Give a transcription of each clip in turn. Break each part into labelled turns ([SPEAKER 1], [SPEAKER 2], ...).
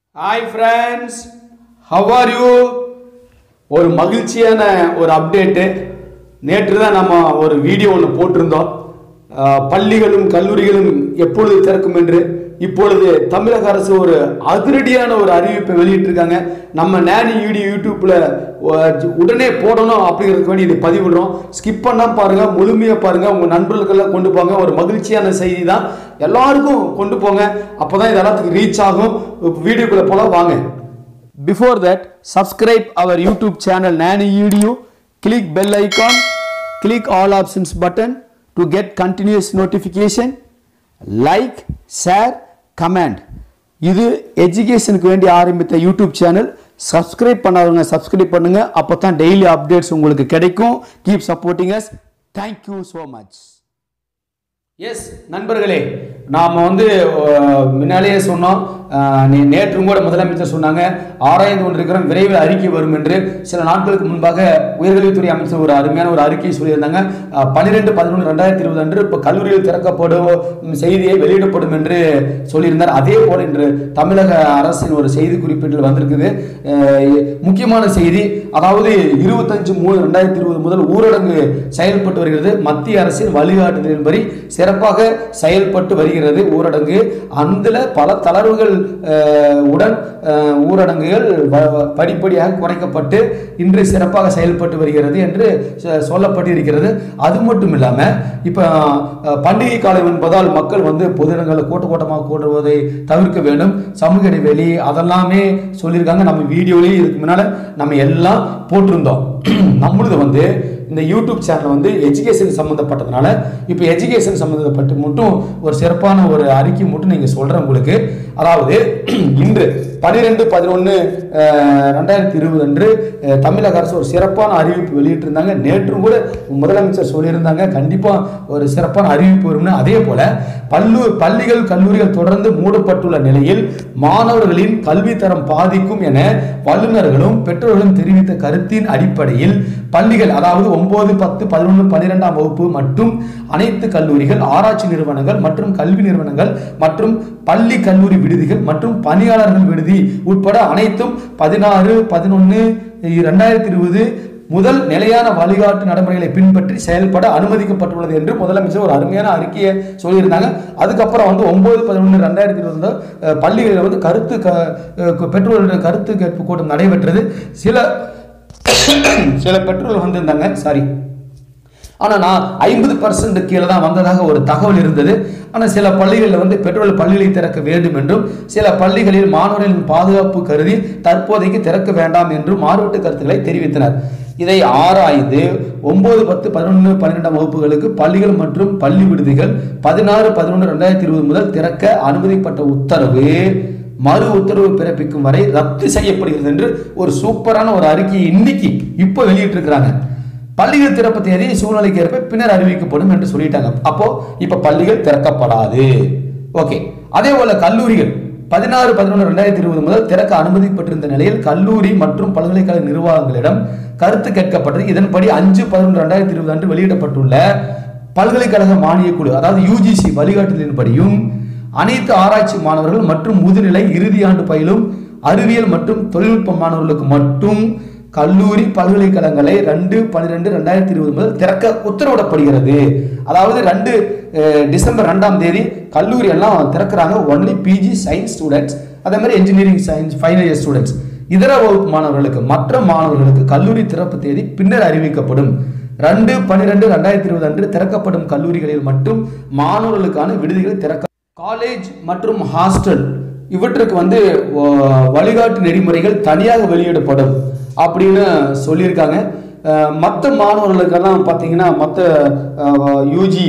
[SPEAKER 1] Hi friends how are you ஒரு மகிழ்ச்சியான ஒரு அப்டேட்டு நேற்று தான் நம்ம ஒரு வீடியோ ஒன்று போட்டிருந்தோம் அஹ், பள்ளிகளும் கல்லூரிகளும் எப்பொழுது திறக்கும் என்று இப்பொழுது தமிழக அரசு ஒரு அதிரடியான ஒரு அறிவிப்பை வெளியிட்டிருக்காங்க நம்ம நேனி வீடியோ யூடியூப்ல அஹ், உடனே போடணும் அப்படிங்கிறதுக்கு வேண்டி இதை பதிவிடுறோம் ஸ்கிப் பண்ணாம பாருங்க முழுமையா பாருங்க உங்க நண்பர்களுக்கெல்லாம் கொண்டு போங்க ஒரு மகிழ்ச்சியான செய்தி தான் எல்லாருக்கும் கொண்டு போங்க அப்பதான் இது எல்லாத்துக்கும் ரீச் ஆகும் வீடியோக்குள்ள போல வாங்க Before that, subscribe our YouTube channel Nani Video, click bell icon, click all options button to get continuous notification, like, share, comment. இது எஜுகேஷனுக்கு வேண்டி ஆரம்பித்த யூடியூப் சேனல் சப்ஸ்கிரைப் பண்ணாதவங்க சப்ஸ்கிரைப் பண்ணுங்க அப்போ தான் டெய்லி அப்டேட்ஸ் உங்களுக்கு கிடைக்கும் keep supporting us thank you so much yes நண்பர்களே நாம் வந்து அஹ், முன்னாலேயே சொன்னோம் அஹ், நே- நேற்றும் கூட முதலமைச்சர் சொன்னாங்க ஆராய்ந்து கொண்டிருக்கிறோம் விரைவில் அறிக்கை வரும் என்று சில நாட்களுக்கு முன்பாக உயர்கல்வித்துறை அமைச்சர் ஒரு அருமையான ஒரு அறிக்கை சொல்லியிருந்தாங்க பன்னிரெண்டு பதினொன்று ரெண்டாயிரத்தி இருபது அன்று இப்போ கல்லூரியில் திறக்கப்படும் செய்தியை வெளியிடப்படும் என்று சொல்லியிருந்தார் அதே போல இன்று தமிழக அரசின் ஒரு செய்தி குறிப்பீட்டில் வந்திருக்குது அஹ், முக்கியமான செய்தி அதாவது இருபத்தஞ்சு மூணு ரெண்டாயிரத்தி இருபது முதல் ஊரடங்கு செயல்பட்டு வருகிறது மத்திய அரசின் வழிகாட்டுதலின்படி சிறப்பாக செயல்பட்டு வருகிறது ஊரடங்கு அதில் பல தளர்வுகள் அஹ், உடன் அஹ், ஊரடங்குகள் வ- படிப்படியாக குறைக்கப்பட்டு இன்று சிறப்பாக செயல்பட்டு வருகிறது என்று சொ- சொல்லப்பட்டிருக்கிறது அது மட்டும் இல்லாமல் இப்போ பண்டிகை காலம் என்பதால் மக்கள் வந்து பொது இடங்களில் கூட்ட கூட்டமாக கூடுவதை தவிர்க்க வேண்டும் சமூக இடைவெளி அதெல்லாமே சொல்லியிருக்காங்க நம்ம வீடியோலேயே இதுக்கு முன்னால் நம்ம எல்லாம் போட்டிருந்தோம் நம்மளுது வந்து இந்த யூடியூப் சேனல் வந்து எஜுகேஷன் சம்மந்தப்பட்டதுனால இப்போ எஜுகேஷன் சம்மந்தப்பட்டு மட்டும் ஒரு சிறப்பான ஒரு அறிக்கை மட்டும் நீங்கள் சொல்கிறேன் உங்களுக்கு அதாவது இன்று பன்னிரெண்டு பதினொன்று ரெண்டாயிரத்தி இருபது அன்று அஹ், தமிழக அரசு ஒரு சிறப்பான அறிவிப்பு வெளியிட்டிருந்தாங்க நேற்றும் கூட முதலமைச்சர் சொல்லியிருந்தாங்க கண்டிப்பாக ஒரு சிறப்பான அறிவிப்பு வரும்னு அதே போல பல்லு பள்ளிகள் கல்லூரிகள் தொடர்ந்து மூடப்பட்டுள்ள நிலையில் மாணவர்களின் கல்வி தரம் பாதிக்கும் என வல்லுநர்களும் பெற்றோர்களும் தெரிவித்த கருத்தின் அடிப்படையில் பள்ளிகள் அதாவது ஒன்பது பத்து பதினொன்று பன்னிரெண்டாம் வகுப்பு மற்றும் அனைத்து கல்லூரிகள் ஆராய்ச்சி நிறுவனங்கள் மற்றும் கல்வி நிறுவனங்கள் மற்றும் பள்ளி கல்லூரி விடுதிகள் மற்றும் பணியாளர்கள் விடுதி உட்பட அனைத்தும் பதினாறு பதினொன்று ரெண்டாயிரத்தி இருபது முதல் நிலையான வழிகாட்டு நடைமுறைகளை பின்பற்றி செயல்பட அனுமதிக்கப்பட்டுள்ளது என்று முதலமைச்சர் ஒரு அருமையான அறிக்கையை சொல்லியிருந்தாங்க அதுக்கப்புறம் வந்து ஒன்பது பதினொன்று ரெண்டாயிரத்தி இருபது பள்ளிகளில் வந்து கருத்து க அஹ் பெற்றோர்களுடைய கருத்து கேட்பு கூட்டம் நடைபெற்றது சில சில பெற்றோர்கள் வந்திருந்தாங்க சாரி ஆனால் நான் ஐம்பது பர்சன்ட் கீழே தான் வந்ததாக ஒரு தகவல் இருந்தது ஆனால் சில பள்ளிகளில் வந்து பெற்றோர்கள் பள்ளிகளை திறக்க வேண்டும் என்றும் சில பள்ளிகளில் மாணவர்களின் பாதுகாப்பு கருதி தற்போதைக்கு திறக்க வேண்டாம் என்றும் மாறுபட்ட கருத்துக்களை தெரிவித்தனர் இதை ஆராய்ந்து ஒன்பது பத்து பதினொன்று பன்னிரெண்டாம் வகுப்புகளுக்கு பள்ளிகள் மற்றும் பள்ளி விடுதிகள் பதினாறு பதினொன்று ரெண்டாயிரத்தி இருபது முதல் திறக்க அனுமதிப்பட்ட உத்தரவு மறு உத்தரவு பிறப்பிக்கும் வரை ரத்து செய்யப்படுகிறது என்று ஒரு சூப்பரான ஒரு அறிக்கையை இன்னைக்கு இப்போ வெளியிட்டிருக்கிறாங்க பள்ளிகள் திறப்பு தேதி சூழ்நிலைக்கு ஏற்ப பின்னர் அறிவிக்கப்படும் என்று சொல்லிட்டாங்க அப்போ இப்ப பள்ளிகள் திறக்கப்படாது ஓகே அதே போல கல்லூரிகள் பதினாறு பதினொன்று ரெண்டாயிரத்தி இருபது முதல் திறக்க அனுமதிப்பட்டிருந்த நிலையில் கல்லூரி மற்றும் பல்கலைக்கழக நிர்வாகங்களிடம் கருத்து கேட்கப்பட்டது இதன்படி அஞ்சு பதினொன்று ரெண்டாயிரத்தி இருபது அன்று வெளியிடப்பட்டுள்ள பல்கலைக்கழக மானியக் குழு அதாவது யூஜிசி வழிகாட்டுதலின்படியும் அனைத்து ஆராய்ச்சி மாணவர்கள் மற்றும் முதுநிலை இறுதி ஆண்டு பயிலும் அறிவியல் மற்றும் தொழில்நுட்ப மாணவர்களுக்கு மட்டும் கல்லூரி பல்கலைக்கழகங்களை ரெண்டு பன்னிரெண்டு ரெண்டாயிரத்தி இருபது முதல் திறக்க உத்தரவிடப்படுகிறது அதாவது ரெண்டு அஹ், டிசம்பர் ரெண்டாம் தேதி கல்லூரி எல்லாம் திறக்கிறாங்க ஒன்லி பிஜி சயின்ஸ் ஸ்டூடெண்ட்ஸ் அதே மாதிரி engineering science final year students இதர வகுப்பு மாணவர்களுக்கு மற்ற மாணவர்களுக்கு கல்லூரி திறப்பு தேதி பின்னர் அறிவிக்கப்படும் ரெண்டு பன்னிரெண்டு ரெண்டாயிரத்தி இருபது அன்று திறக்கப்படும் கல்லூரிகளில் மட்டும் மாணவர்களுக்கான விடுதிகள் திறக்க காலேஜ் மற்றும் ஹாஸ்டல் இவற்றுக்கு வந்து வ- வழிகாட்டு நெறிமுறைகள் தனியாக வெளியிடப்படும் அப்படின்னு சொல்லியிருக்காங்க மற்ற மாணவர்களுக்கெல்லாம் பார்த்தீங்கன்னா மற்ற யூஜி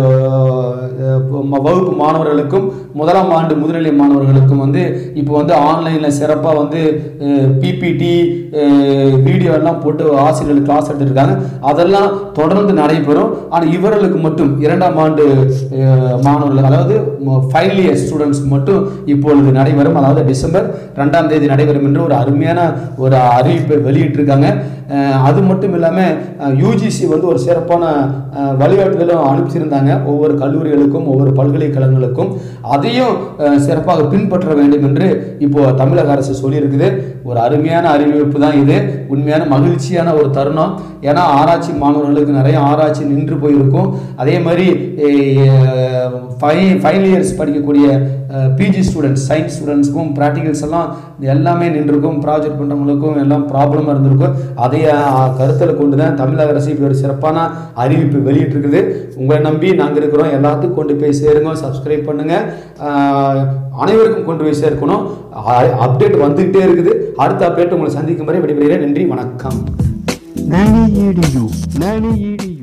[SPEAKER 1] வகுப்பு மாணவர்களுக்கும் முதலாம் ஆண்டு முதுநிலை மாணவர்களுக்கும் வந்து இப்போ வந்து ஆன்லைனில் சிறப்பாக வந்து பிபிடி வீடியோ எல்லாம் போட்டு ஆசிரியர்கள் கிளாஸ் எடுத்துருக்காங்க அதெல்லாம் தொடர்ந்து நடைபெறும் ஆனால் இவர்களுக்கு மட்டும் இரண்டாம் ஆண்டு அஹ், மாணவர்கள் அதாவது ஃபைனல் இயர் ஸ்டூடெண்ட்ஸ்க்கு மட்டும் இப்பொழுது நடைபெறும் அதாவது டிசம்பர் ரெண்டாம் தேதி நடைபெறும் என்று ஒரு அருமையான ஒரு அறிவிப்பை வெளியிட்டிருக்காங்க அஹ், அது மட்டும் இல்லாமல் யூஜிசி வந்து ஒரு சிறப்பான அஹ், வழிகாட்டுதலும் அனுப்பிச்சிருந்தாங்க ஒவ்வொரு கல்லூரிகளுக்கும் ஒவ்வொரு பல்கலைக்கழகங்களுக்கும் அதே அதையும் அஹ், சிறப்பாக பின்பற்ற வேண்டும் என்று இப்போ தமிழக அரசு சொல்லியிருக்குது ஒரு அருமையான அறிவிப்பு தான் இது உண்மையான மகிழ்ச்சியான ஒரு தருணம் ஏன்னா ஆராய்ச்சி மாணவர்களுக்கு நிறைய ஆராய்ச்சி நின்று போயிருக்கும் அதே மாதிரி ஃபைனல் இயர்ஸ் படிக்கக்கூடிய பிஜி ஸ்டூடெண்ட்ஸ் சயின்ஸ் ஸ்டூடெண்ட்ஸ்க்கும் ப்ராக்டிகல்ஸ் எல்லாம் எல்லாமே நின்றுருக்கும் ப்ராஜெக்ட் பண்ணுறவங்களுக்கும் எல்லாம் ப்ராப்ளமாக இருந்திருக்கும் அதை அஹ், கருத்தில் கொண்டு தான் தமிழக அரசு இப்போ ஒரு சிறப்பான அறிவிப்பு வெளியிட்டிருக்குது உங்களை நம்பி நாங்கள் இருக்கிறோம் எல்லாத்துக்கும் கொண்டு போய் சேருங்க சப்ஸ்கிரைப் பண்ணுங்கள் அனைவருக்கும் கொண்டு போய் சேர்க்கணும் அப்டேட் வந்துகிட்டே இருக்குது அடுத்த அப்டேட் உங்களை சந்திக்கும் வரை விடைபெறுகிறேன் நன்றி வணக்கம்
[SPEAKER 2] நானே ஈடியூ நானே ஈடியூ